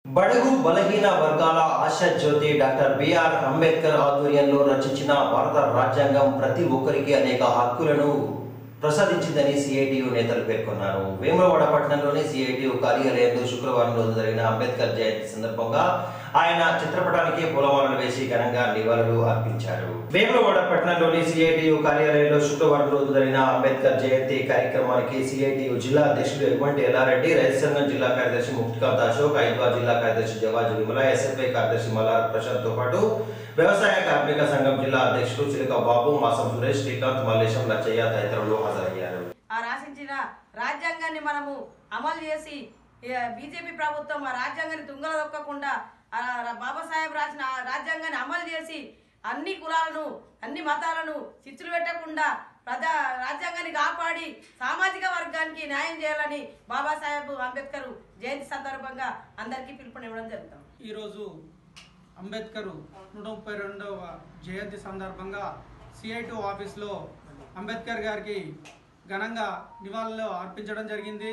బడుగు బలహీన వర్గాల ఆశా జ్యోతి డాక్టర్ బిఆర్ అంబేద్కర్ ఆధ్వర్యంలో రచించిన భారత రాజ్యాంగం ప్రతి ఒక్కరికి అనేక హక్కులను ప్రసాదించిందని సిఐటియు నేతలు పేర్కొన్నారు వేములవాడ పట్టణంలోని సిఐటియు కార్యాలయంలో శుక్రవారం రోజు జరిగిన అంబేద్కర్ జయంతి సందర్భంగా ఆయన చిత్రపటానికి పూలమాలలు వేసి ఘనంగా నివాళులు అర్పించారు వేములవాడ పట్టణంలోని సిఐటియు కార్యాలయంలో శుక్రవారం రోజు జరిగిన అంబేద్కర్ జయంతి కార్యక్రమానికి సిఐటియు జిల్లా అధ్యక్షుడు ఎగుమంటి ఎల్లారెడ్డి రైతు సంఘం జిల్లా కార్యదర్శి ముక్తికాంత్ అశోక్ హైదరాబాద్ జిల్లా కార్యదర్శి జవాజు విమల ఎస్ఎఫ్ఐ కార్యదర్శి మల్లార్ ప్రశాంత్ తో పాటు వ్యవసాయ కార్మిక సంఘం జిల్లా అధ్యక్షుడు చిలుక బాబు మాసం సురేష్ శ్రీకాంత్ మల్లేశం లచ్చయ్య తదితరులు హాజరయ్యారు ఆ రాసించిన రాజ్యాంగాన్ని మనము అమలు చేసి బీజేపీ ప్రభుత్వం ఆ రాజ్యాంగాన్ని తుంగల దొక్కకుండా ఆ ర- బాబాసాహెబ్ రాసిన ఆ రాజ్యాంగాన్ని అమలు చేసి అన్ని కులాలను అన్ని మతాలను చిచ్చులు పెట్టకుండా ప్రజా రాజ్యాంగాన్ని కాపాడి సామాజిక వర్గానికి న్యాయం చేయాలని బాబాసాహెబ్ అంబేద్కర్ జయంతి సందర్భంగా అందరికీ పిలుపునివ్వడం జరుగుతాం ఈరోజు అంబేద్కర్ నూట ముప్పై రెండవ జయంతి సందర్భంగా సిఐటి ఆఫీస్లో అంబేద్కర్ గారికి ఘనంగా నివాళులు అర్పించడం జరిగింది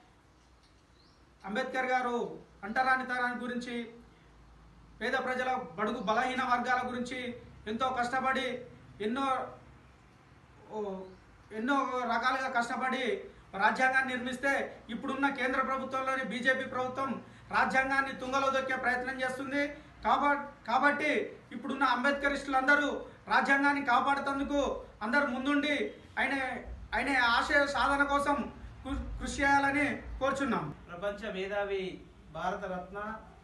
అంబేద్కర్ గారు అంటరానితనాన్ని గురించి పేద ప్రజల బడుగు బలహీన వర్గాల గురించి ఎంతో కష్టపడి ఎన్నో ఓ, ఎన్నో రకాలుగా కష్టపడి రాజ్యాంగాన్ని నిర్మిస్తే ఇప్పుడున్న కేంద్ర ప్రభుత్వంలోని బీజేపీ ప్రభుత్వం రాజ్యాంగాన్ని తుంగలో దొక్కే ప్రయత్నం చేస్తుంది కాబ కాబట్టి ఇప్పుడున్న అంబేద్కరిస్టులందరూ రాజ్యాంగాన్ని కాపాడుతందుకు అందరూ ముందుండి ఆయన ఆయన ఆశయ సాధన కోసం కృ- కృషి చేయాలని కోరుచున్నాం ప్రపంచ మేధావి భారతరత్న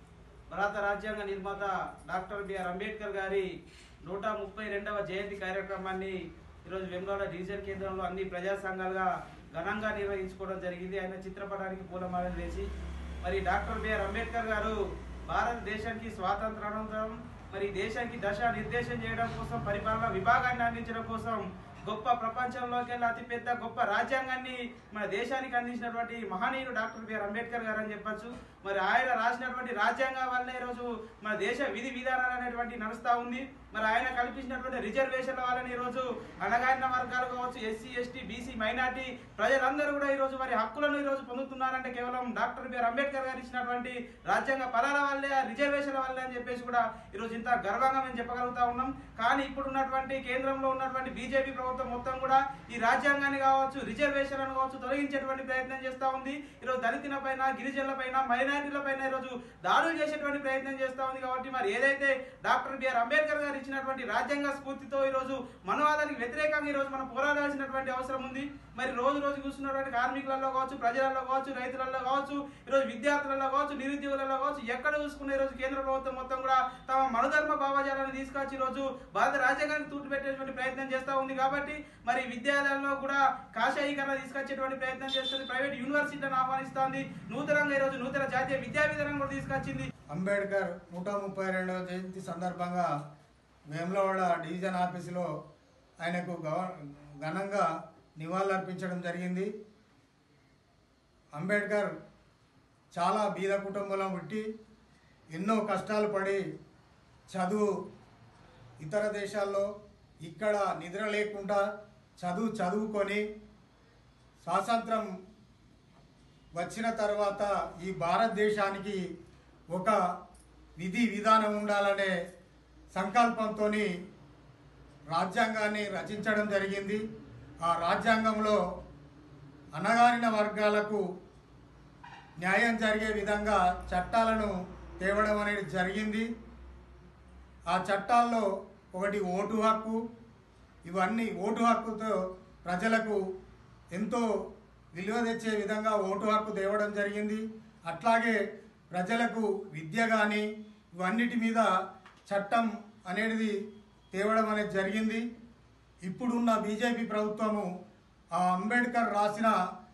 భారత రాజ్యాంగ నిర్మాత డాక్టర్ బిఆర్ అంబేద్కర్ గారి నూట ముప్పై రెండవ జయంతి కార్యక్రమాన్ని ఈరోజు వెమ్లవాడ డివిజన్ కేంద్రంలో అన్ని ప్రజా సంఘాలుగా ఘనంగా నిర్వహించుకోవడం జరిగింది ఆయన చిత్రపటానికి పూలమాలలు వేసి మరి డాక్టర్ బిఆర్ అంబేద్కర్ గారు భారతదేశానికి స్వాతంత్రానంతరం మరి దేశానికి దశ నిర్దేశం చేయడం కోసం పరిపాలన విభాగాన్ని అందించడం కోసం గొప్ప ప్రపంచంలోకి అతిపెద్ద గొప్ప రాజ్యాంగాన్ని మన దేశానికి అందించినటువంటి మహనీయుడు డాక్టర్ బిఆర్ అంబేద్కర్ గారు అని చెప్పొచ్చు మరి ఆయన రాసినటువంటి రాజ్యాంగం వల్ల ఈరోజు మన దేశ విధి విధానాలు అనేటువంటి నడుస్తూ ఉంది మరి ఆయన కల్పించినటువంటి రిజర్వేషన్ల వలన ఈరోజు అణగారిన వర్గాలు కావచ్చు ఎస్సీ ఎస్టీ బీసీ మైనార్టీ ప్రజలందరూ కూడా ఈరోజు వారి హక్కులను ఈరోజు పొందుతున్నారంటే కేవలం డాక్టర్ బిఆర్ అంబేద్కర్ గారు ఇచ్చినటువంటి రాజ్యాంగ ఫలాల వల్లే ఆ రిజర్వేషన్ల వల్లే అని చెప్పేసి కూడా ఈరోజు ఇంత గర్వంగా మేము చెప్పగలుగుతా ఉన్నాం కానీ ఇప్పుడు ఉన్నటువంటి కేంద్రంలో ఉన్నటువంటి బీజేపీ ప్రభుత్వం మొత్తం కూడా ఈ రాజ్యాంగాన్ని కావచ్చు రిజర్వేషన్లను కావచ్చు తొలగించేటువంటి ప్రయత్నం చేస్తూ ఉంది ఈరోజు దళితుల పైన గిరిజనుల పైన మైనారిటీల పైన ఈరోజు దాడులు చేసేటువంటి ప్రయత్నం చేస్తూ ఉంది కాబట్టి మరి ఏదైతే డాక్టర్ బిఆర్ అంబేద్కర్ గారు ఇచ్చినటువంటి రాజ్యాంగ స్ఫూర్తితో ఈరోజు మనవాదానికి వ్యతిరేకంగా ఈరోజు మనం పోరాడాల్సినటువంటి అవసరం ఉంది మరి రోజు రోజు కూర్చున్నటువంటి కార్మికులలో కావచ్చు ప్రజలలో కావచ్చు రైతులలో కావచ్చు ఈరోజు విద్యార్థులలో కావచ్చు నిరుద్యోగులలో కావచ్చు ఎక్కడ చూసుకున్న ఈరోజు కేంద్ర ప్రభుత్వం మొత్తం కూడా తమ మనుధర్మ భావజాలాన్ని తీసుకొచ్చి ఈరోజు భారత రాజ్యాంగాన్ని తూటు పెట్టేటువంటి ప్రయత్నం చేస్తూ ఉంది కాబట్టి మరి విద్యాలయాల్లో కూడా కాషాయీకరణ తీసుకొచ్చేటువంటి ప్రయత్నం చేస్తుంది ప్రైవేట్ యూనివర్సిటీలను ఆహ్వానిస్తోంది నూతనంగా ఈరోజు నూతన జాతీయ విద్యా విధానం కూడా తీసుకొచ్చింది అంబేద్కర్ నూట ముప్పై రెండవ జయంతి సందర్భంగా వేములవాడ డివిజన్ ఆఫీసులో ఆయనకు గవ ఘనంగా నివాళులర్పించడం జరిగింది అంబేద్కర్ చాలా బీద కుటుంబంలో పుట్టి ఎన్నో కష్టాలు పడి చదువు ఇతర దేశాల్లో ఇక్కడ నిద్ర లేకుండా చదువు చదువుకొని స్వాతంత్రం వచ్చిన తర్వాత ఈ భారతదేశానికి ఒక విధి విధానం ఉండాలనే సంకల్పంతో రాజ్యాంగాన్ని రచించడం జరిగింది ఆ రాజ్యాంగంలో అణగారిన వర్గాలకు న్యాయం జరిగే విధంగా చట్టాలను తేవడం అనేది జరిగింది ఆ చట్టాల్లో ఒకటి ఓటు హక్కు ఇవన్నీ ఓటు హక్కుతో ప్రజలకు ఎంతో విలువ తెచ్చే విధంగా ఓటు హక్కు తేవడం జరిగింది అట్లాగే ప్రజలకు విద్య కానీ ఇవన్నిటి మీద చట్టం అనేది తేవడం అనేది జరిగింది ఇప్పుడున్న బీజేపీ ప్రభుత్వము ఆ అంబేద్కర్ రాసిన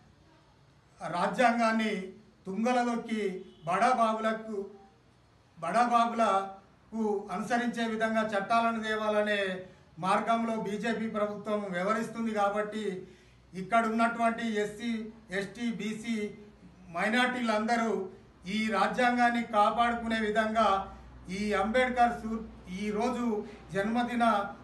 రాజ్యాంగాన్ని తుంగలదొక్కి బడాబాబులకు బడాబాబులకు అనుసరించే విధంగా చట్టాలను తేవాలనే మార్గంలో బీజేపీ ప్రభుత్వం వ్యవహరిస్తుంది కాబట్టి ఇక్కడ ఉన్నటువంటి ఎస్సీ ఎస్టీ బీసీ మైనార్టీలందరూ ఈ రాజ్యాంగాన్ని కాపాడుకునే విధంగా ఈ అంబేద్కర్ సు ఈ రోజు జన్మదిన